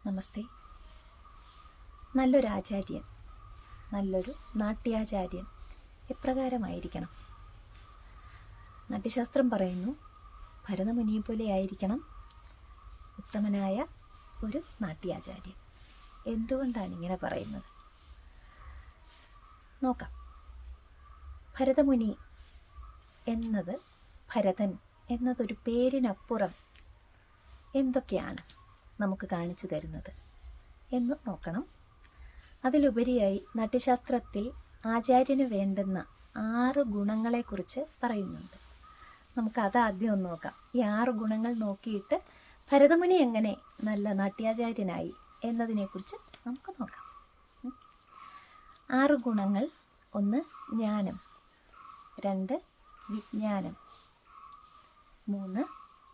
നമസ്തേ നല്ലൊരു ആചാര്യൻ നല്ലൊരു നാട്യാചാര്യൻ എപ്രകാരമായിരിക്കണം നാട്യശാസ്ത്രം പറയുന്നു ഭരതമുനിയെ പോലെ ആയിരിക്കണം ഉത്തമനായ ഒരു നാട്യാചാര്യൻ എന്തുകൊണ്ടാണ് ഇങ്ങനെ പറയുന്നത് നോക്കാം ഭരതമുനി എന്നത് ഭരതൻ എന്നതൊരു പേരിനപ്പുറം എന്തൊക്കെയാണ് നമുക്ക് കാണിച്ചു തരുന്നത് എന്ന് നോക്കണം അതിലുപരിയായി നാട്യശാസ്ത്രത്തിൽ ആചാര്യന് വേണ്ടുന്ന ആറ് ഗുണങ്ങളെക്കുറിച്ച് പറയുന്നുണ്ട് നമുക്ക് അത് ആദ്യം ഒന്ന് നോക്കാം ഈ ആറ് ഗുണങ്ങൾ നോക്കിയിട്ട് ഭരതമുനി എങ്ങനെ നല്ല നാട്യാചാര്യനായി എന്നതിനെക്കുറിച്ച് നമുക്ക് നോക്കാം ഉം. ആറ് ഗുണങ്ങൾ ഒന്ന് ജ്ഞാനം രണ്ട് വിജ്ഞാനം മൂന്ന്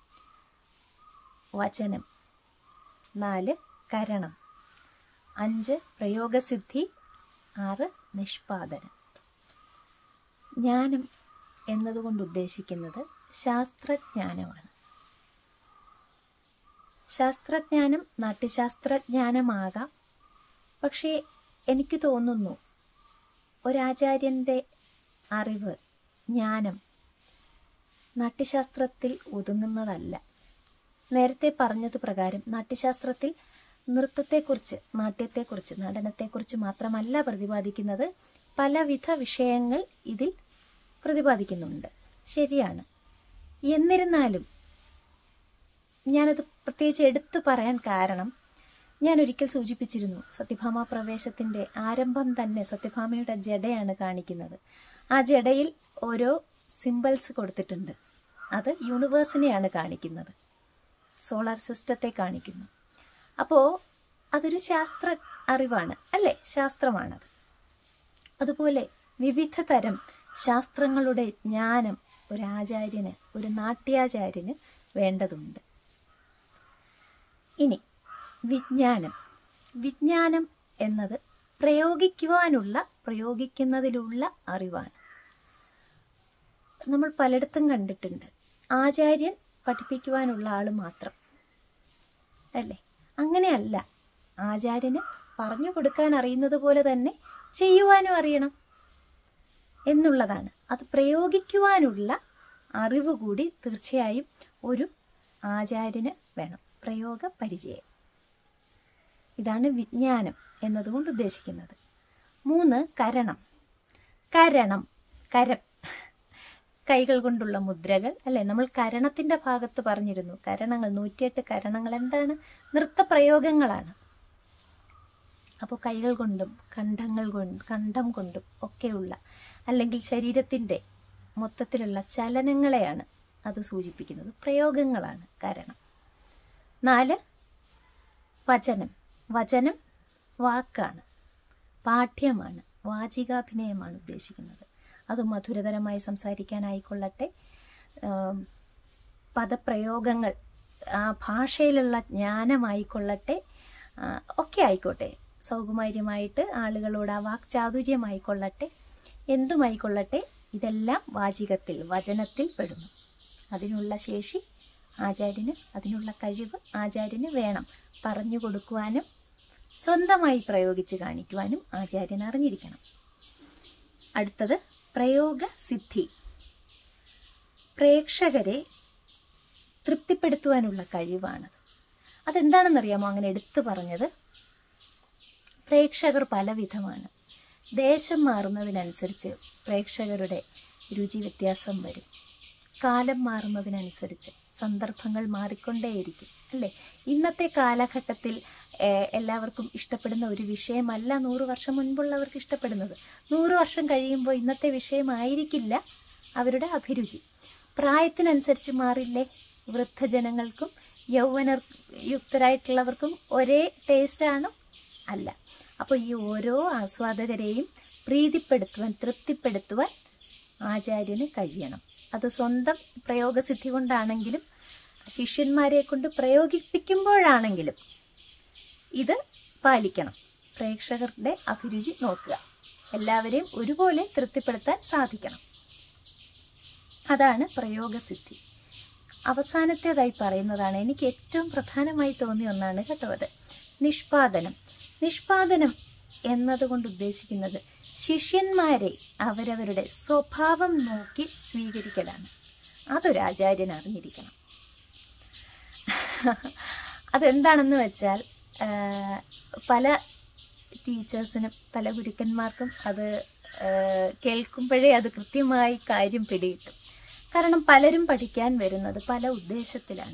വചനം നാല് കരണം അഞ്ച് പ്രയോഗസിദ്ധി ആറ് നിഷ്പാദനം ജ്ഞാനം എന്നതുകൊണ്ട് ഉദ്ദേശിക്കുന്നത് ശാസ്ത്രജ്ഞാനമാണ് ശാസ്ത്രജ്ഞാനം നാട്യശാസ്ത്രജ്ഞാനമാകാം പക്ഷേ എനിക്ക് തോന്നുന്നു ഒരാചാര്യൻ്റെ അറിവ് ജ്ഞാനം നാട്യശാസ്ത്രത്തിൽ ഒതുങ്ങുന്നതല്ല നേരത്തെ പറഞ്ഞത് പ്രകാരം നാട്യശാസ്ത്രത്തിൽ നൃത്തത്തെക്കുറിച്ച് നാട്യത്തെക്കുറിച്ച് നടനത്തെക്കുറിച്ച് മാത്രമല്ല പ്രതിപാദിക്കുന്നത് പലവിധ വിഷയങ്ങൾ ഇതിൽ പ്രതിപാദിക്കുന്നുണ്ട് ശരിയാണ് എന്നിരുന്നാലും ഞാനത് പ്രത്യേകിച്ച് എടുത്തു പറയാൻ കാരണം ഞാൻ ഒരിക്കൽ സൂചിപ്പിച്ചിരുന്നു സത്യഭാമ പ്രവേശത്തിൻ്റെ ആരംഭം തന്നെ സത്യഭാമയുടെ ജടയാണ് കാണിക്കുന്നത് ആ ജടയിൽ ഓരോ സിമ്പിൾസ് കൊടുത്തിട്ടുണ്ട് അത് യൂണിവേഴ്സിനെയാണ് കാണിക്കുന്നത് സോളാർ സിസ്റ്റത്തെ കാണിക്കുന്നു അപ്പോൾ അതൊരു ശാസ്ത്ര അറിവാണ് അല്ലേ ശാസ്ത്രമാണത് അതുപോലെ വിവിധ തരം ശാസ്ത്രങ്ങളുടെ ജ്ഞാനം ഒരു ആചാര്യന് ഒരു നാട്യാചാര്യന് വേണ്ടതുണ്ട് ഇനി വിജ്ഞാനം വിജ്ഞാനം എന്നത് പ്രയോഗിക്കുവാനുള്ള പ്രയോഗിക്കുന്നതിലുള്ള അറിവാണ് നമ്മൾ പലയിടത്തും കണ്ടിട്ടുണ്ട് ആചാര്യൻ പഠിപ്പിക്കുവാനുള്ള ആൾ മാത്രം അല്ലേ അങ്ങനെയല്ല ആചാര്യന് പറഞ്ഞു കൊടുക്കാൻ അറിയുന്നത് പോലെ തന്നെ ചെയ്യുവാനും അറിയണം എന്നുള്ളതാണ് അത് പ്രയോഗിക്കുവാനുള്ള അറിവ് കൂടി തീർച്ചയായും ഒരു ആചാര്യന് വേണം പ്രയോഗ പരിചയം ഇതാണ് വിജ്ഞാനം എന്നതുകൊണ്ട് ഉദ്ദേശിക്കുന്നത് മൂന്ന് കരണം കരണം കരം കൈകൾ കൊണ്ടുള്ള മുദ്രകൾ അല്ലെ നമ്മൾ കരണത്തിന്റെ ഭാഗത്ത് പറഞ്ഞിരുന്നു കരണങ്ങൾ നൂറ്റിയെട്ട് കരണങ്ങൾ എന്താണ് നൃത്തപ്രയോഗങ്ങളാണ് അപ്പോൾ കൈകൾ കൊണ്ടും കണ്ഠങ്ങൾ കൊണ്ട് കണ്ഠം കൊണ്ടും ഒക്കെയുള്ള അല്ലെങ്കിൽ ശരീരത്തിൻ്റെ മൊത്തത്തിലുള്ള ചലനങ്ങളെയാണ് അത് സൂചിപ്പിക്കുന്നത് പ്രയോഗങ്ങളാണ് കരണം നാല് വചനം വചനം വാക്കാണ് പാഠ്യമാണ് വാചികാഭിനയമാണ് ഉദ്ദേശിക്കുന്നത് അത് മധുരതരമായി സംസാരിക്കാനായിക്കൊള്ളട്ടെ ആം, പദപ്രയോഗങ്ങൾ ആ ഭാഷയിലുള്ള ജ്ഞാനമായിക്കൊള്ളട്ടെ ആ, ഒക്കെ ആയിക്കോട്ടെ സൗകുമാര്യമായിട്ട് ആളുകളോട് ആ വാക്ചാതുര്യമായിക്കൊള്ളട്ടെ എന്തുമായിക്കൊള്ളട്ടെ ഇതെല്ലാം വാചികത്തിൽ വചനത്തിൽ പെടുന്നു അതിനുള്ള ശേഷി ആചാര്യന് അതിനുള്ള കഴിവ് ആചാര്യന് വേണം പറഞ്ഞു കൊടുക്കുവാനും സ്വന്തമായി പ്രയോഗിച്ച് കാണിക്കുവാനും ആചാര്യൻ അറിഞ്ഞിരിക്കണം അടുത്തത് പ്രയോഗ സിദ്ധി പ്രേക്ഷകരെ തൃപ്തിപ്പെടുത്തുവാനുള്ള കഴിവാണത് അതെന്താണെന്നറിയാമോ അങ്ങനെ എടുത്തു പറഞ്ഞത് പ്രേക്ഷകർ പലവിധമാണ് ദേശം മാറുന്നതിനനുസരിച്ച് പ്രേക്ഷകരുടെ രുചി വ്യത്യാസം വരും കാലം മാറുന്നതിനനുസരിച്ച് സന്ദർഭങ്ങൾ മാറിക്കൊണ്ടേയിരിക്കും അല്ലേ ഇന്നത്തെ കാലഘട്ടത്തിൽ ഏഹ്, എല്ലാവർക്കും ഇഷ്ടപ്പെടുന്ന ഒരു വിഷയമല്ല നൂറ് വർഷം മുൻപുള്ളവർക്ക് ഇഷ്ടപ്പെടുന്നത് നൂറ് വർഷം കഴിയുമ്പോൾ ഇന്നത്തെ വിഷയമായിരിക്കില്ല അവരുടെ അഭിരുചി പ്രായത്തിനനുസരിച്ച് മാറില്ലേ വൃദ്ധജനങ്ങൾക്കും യൗവന യുക്തരായിട്ടുള്ളവർക്കും ഒരേ ടേസ്റ്റാണ് അല്ല അപ്പോൾ ഈ ഓരോ ആസ്വാദകരെയും പ്രീതിപ്പെടുത്തുവാൻ തൃപ്തിപ്പെടുത്തുവാൻ ആചാര്യന് കഴിയണം അത് സ്വന്തം പ്രയോഗസിദ്ധി കൊണ്ടാണെങ്കിലും ശിഷ്യന്മാരെ കൊണ്ട് പ്രയോഗിപ്പിക്കുമ്പോഴാണെങ്കിലും ഇത് പാലിക്കണം പ്രേക്ഷകരുടെ അഭിരുചി നോക്കുക എല്ലാവരെയും ഒരുപോലെ തൃപ്തിപ്പെടുത്താൻ സാധിക്കണം അതാണ് പ്രയോഗസിദ്ധി അവസാനത്തേതായി പറയുന്നതാണ് എനിക്ക് ഏറ്റവും പ്രധാനമായി തോന്നിയ ഒന്നാണ് കേട്ടോ അത് നിഷ്പാദനം നിഷ്പാദനം എന്നതുകൊണ്ട് ഉദ്ദേശിക്കുന്നത് ശിഷ്യന്മാരെ അവരവരുടെ സ്വഭാവം നോക്കി സ്വീകരിക്കലാണ് അതൊരു ആചാര്യൻ അറിഞ്ഞിരിക്കണം അതെന്താണെന്ന് വെച്ചാൽ ആ, പല ടീച്ചേഴ്സിനും പല ഗുരുക്കന്മാർക്കും അത് ആ, കേൾക്കുമ്പോഴേ അത് കൃത്യമായി കാര്യം പിടികിട്ടും കാരണം പലരും പഠിക്കാൻ വരുന്നത് പല ഉദ്ദേശത്തിലാണ്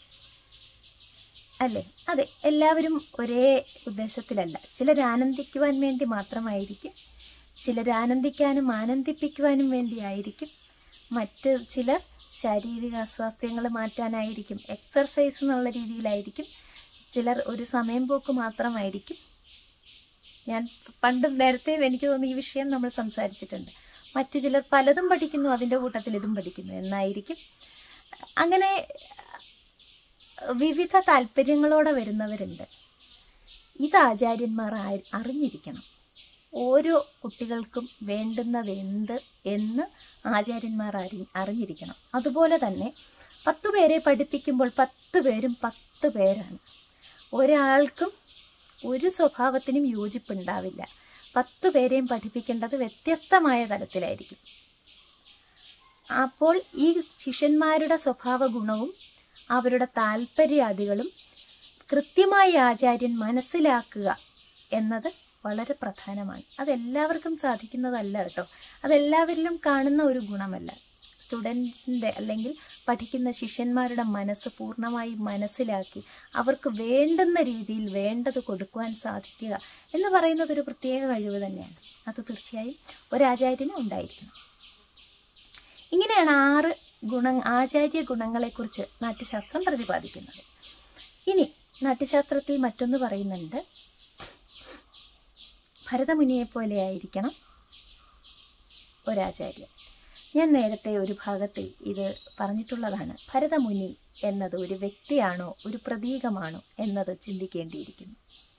അല്ലേ അതെ എല്ലാവരും ഒരേ ഉദ്ദേശത്തിലല്ല ചിലർ ആനന്ദിക്കുവാൻ വേണ്ടി മാത്രമായിരിക്കും ചിലർ ആനന്ദിക്കാനും ആനന്ദിപ്പിക്കുവാനും വേണ്ടിയായിരിക്കും മറ്റ് ചിലർ ശാരീരിക അസ്വാസ്ഥ്യങ്ങൾ മാറ്റാനായിരിക്കും എക്സർസൈസ് എന്നുള്ള രീതിയിലായിരിക്കും ചിലർ ഒരു സമയം പോക്ക് മാത്രമായിരിക്കും ഞാൻ പണ്ടും നേരത്തെ എനിക്ക് തോന്നുന്നു ഈ വിഷയം നമ്മൾ സംസാരിച്ചിട്ടുണ്ട് മറ്റു ചിലർ പലതും പഠിക്കുന്നു അതിൻ്റെ കൂട്ടത്തിൽ ഇതും പഠിക്കുന്നു എന്നായിരിക്കും അങ്ങനെ വിവിധ താല്പര്യങ്ങളോടെ വരുന്നവരുണ്ട് ഇത് ആചാര്യന്മാർ ആര് അറിഞ്ഞിരിക്കണം ഓരോ കുട്ടികൾക്കും വേണ്ടുന്നത് എന്ത് എന്ന് ആചാര്യന്മാർ അറി അറിഞ്ഞിരിക്കണം അതുപോലെ തന്നെ പത്ത് പേരെ പഠിപ്പിക്കുമ്പോൾ പത്ത് പേരും പത്ത് പേരാണ് ഒരാൾക്കും ഒരു സ്വഭാവത്തിനും യോജിപ്പുണ്ടാവില്ല പത്ത് പേരെയും പഠിപ്പിക്കേണ്ടത് വ്യത്യസ്തമായ തലത്തിലായിരിക്കും അപ്പോൾ ഈ ശിഷ്യന്മാരുടെ സ്വഭാവ ഗുണവും അവരുടെ താല്പര്യാദികളും കൃത്യമായി ആചാര്യൻ മനസ്സിലാക്കുക എന്നത് വളരെ പ്രധാനമാണ് അതെല്ലാവർക്കും സാധിക്കുന്നതല്ല കേട്ടോ അതെല്ലാവരിലും കാണുന്ന ഒരു ഗുണമല്ല സ്റ്റുഡൻസിൻ്റെ അല്ലെങ്കിൽ പഠിക്കുന്ന ശിഷ്യന്മാരുടെ മനസ്സ് പൂർണ്ണമായി മനസ്സിലാക്കി അവർക്ക് വേണ്ടുന്ന രീതിയിൽ വേണ്ടത് കൊടുക്കുവാൻ സാധിക്കുക എന്ന് പറയുന്നത് ഒരു പ്രത്യേക കഴിവ് തന്നെയാണ് അത് തീർച്ചയായും ഒരാചാര്യനും ഉണ്ടായിരിക്കണം ഇങ്ങനെയാണ് ആറ് ഗുണ ആചാര്യ ഗുണങ്ങളെക്കുറിച്ച് നാട്യശാസ്ത്രം പ്രതിപാദിക്കുന്നത് ഇനി നാട്യശാസ്ത്രത്തിൽ മറ്റൊന്ന് പറയുന്നുണ്ട് ഭരതമുനിയെ പോലെ ആയിരിക്കണം ഒരാചാര്യൻ ഞാൻ നേരത്തെ ഒരു ഭാഗത്തിൽ ഇത് പറഞ്ഞിട്ടുള്ളതാണ് ഭരതമുനി എന്നത് ഒരു വ്യക്തിയാണോ ഒരു പ്രതീകമാണോ എന്നത് ചിന്തിക്കേണ്ടിയിരിക്കുന്നു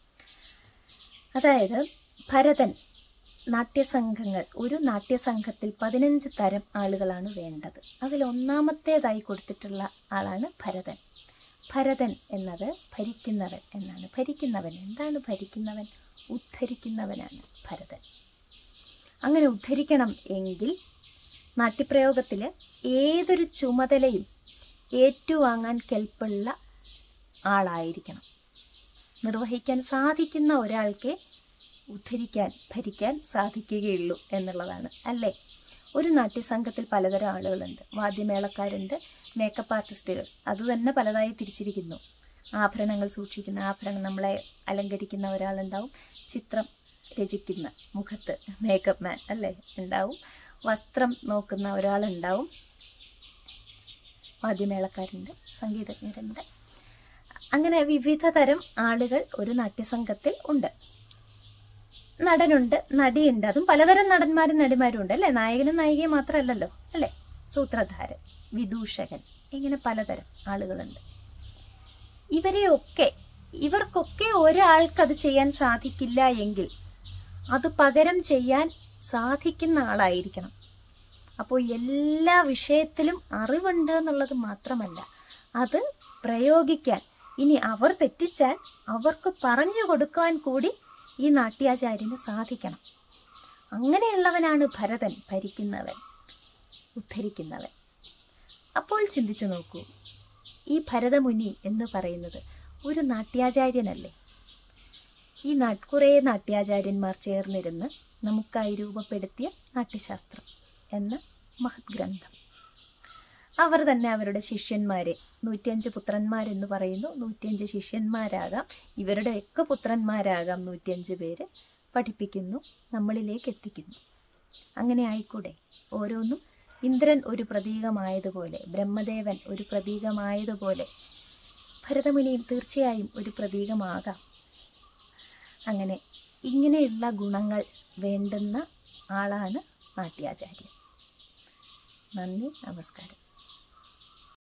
അതായത് ഭരതൻ നാട്യസംഘങ്ങൾ ഒരു നാട്യസംഘത്തിൽ പതിനഞ്ച് തരം ആളുകളാണ് വേണ്ടത് അതിൽ ഒന്നാമത്തേതായി കൊടുത്തിട്ടുള്ള ആളാണ് ഭരതൻ ഭരതൻ എന്നത് ഭരിക്കുന്നവൻ എന്നാണ് ഭരിക്കുന്നവൻ എന്താണ് ഭരിക്കുന്നവൻ ഉദ്ധരിക്കുന്നവനാണ് ഭരതൻ അങ്ങനെ ഉദ്ധരിക്കണം എങ്കിൽ നാട്യപ്രയോഗത്തിൽ ഏതൊരു ചുമതലയും ഏറ്റുവാങ്ങാൻ കെൽപ്പുള്ള ആളായിരിക്കണം നിർവഹിക്കാൻ സാധിക്കുന്ന ഒരാൾക്കേ ഉദ്ധരിക്കാൻ ഭരിക്കാൻ സാധിക്കുകയുള്ളൂ എന്നുള്ളതാണ് അല്ലേ ഒരു നാട്യസംഘത്തിൽ പലതരം ആളുകളുണ്ട് വാദ്യമേളക്കാരുണ്ട് മേക്കപ്പ് ആർട്ടിസ്റ്റുകൾ അത് തന്നെ പലതായി തിരിച്ചിരിക്കുന്നു ആഭരണങ്ങൾ സൂക്ഷിക്കുന്ന ആഭരണം നമ്മളെ അലങ്കരിക്കുന്ന ഒരാളുണ്ടാവും ചിത്രം രചിക്കുന്ന മുഖത്ത് മേക്കപ്പ് മാൻ അല്ലേ ഉണ്ടാവും വസ്ത്രം നോക്കുന്ന ഒരാളുണ്ടാവും വാദ്യമേളക്കാരുണ്ട് സംഗീതജ്ഞരുണ്ട് അങ്ങനെ വിവിധ തരം ആളുകൾ ഒരു നാട്യസംഘത്തിൽ ഉണ്ട് നടനുണ്ട് നടിയുണ്ട് അതും പലതരം നടന്മാരും നടിമാരും ഉണ്ട് അല്ലേ നായകനും നായികയും മാത്രമല്ലല്ലോ അല്ലേ സൂത്രധാരൻ വിദൂഷകൻ ഇങ്ങനെ പലതരം ആളുകളുണ്ട് ഇവരെയൊക്കെ ഇവർക്കൊക്കെ ഒരാൾക്ക് അത് ചെയ്യാൻ സാധിക്കില്ല എങ്കിൽ അത് പകരം ചെയ്യാൻ സാധിക്കുന്ന ആളായിരിക്കണം അപ്പോൾ എല്ലാ വിഷയത്തിലും അറിവുണ്ട് എന്നുള്ളത് മാത്രമല്ല അത് പ്രയോഗിക്കാൻ ഇനി അവർ തെറ്റിച്ചാൽ അവർക്ക് പറഞ്ഞു കൊടുക്കാൻ കൂടി ഈ നാട്യാചാര്യന് സാധിക്കണം അങ്ങനെയുള്ളവനാണ് ഭരതൻ ഭരിക്കുന്നവൻ ഉദ്ധരിക്കുന്നവൻ അപ്പോൾ ചിന്തിച്ചു നോക്കൂ ഈ ഭരതമുനി എന്ന് പറയുന്നത് ഒരു നാട്യാചാര്യനല്ലേ ഈ നാ കുറേ നാട്യാചാര്യന്മാർ ചേർന്നിരുന്ന് നമുക്കായി രൂപപ്പെടുത്തിയ നാട്യശാസ്ത്രം എന്ന മഹത് ഗ്രന്ഥം അവർ തന്നെ അവരുടെ ശിഷ്യന്മാരെ നൂറ്റിയഞ്ച് പുത്രന്മാരെന്ന് പറയുന്നു നൂറ്റിയഞ്ച് ശിഷ്യന്മാരാകാം ഇവരുടെയൊക്കെ പുത്രന്മാരാകാം നൂറ്റിയഞ്ച് പേര് പഠിപ്പിക്കുന്നു നമ്മളിലേക്ക് എത്തിക്കുന്നു അങ്ങനെ ആയിക്കൂടെ ഓരോന്നും ഇന്ദ്രൻ ഒരു പ്രതീകമായതുപോലെ ബ്രഹ്മദേവൻ ഒരു പ്രതീകമായതുപോലെ ഭരതമുനിയും തീർച്ചയായും ഒരു പ്രതീകമാകാം അങ്ങനെ ഇങ്ങനെയുള്ള ഗുണങ്ങൾ വേണ്ടുന്ന ആളാണ് നാട്യാചാര്യൻ നന്ദി നമസ്കാരം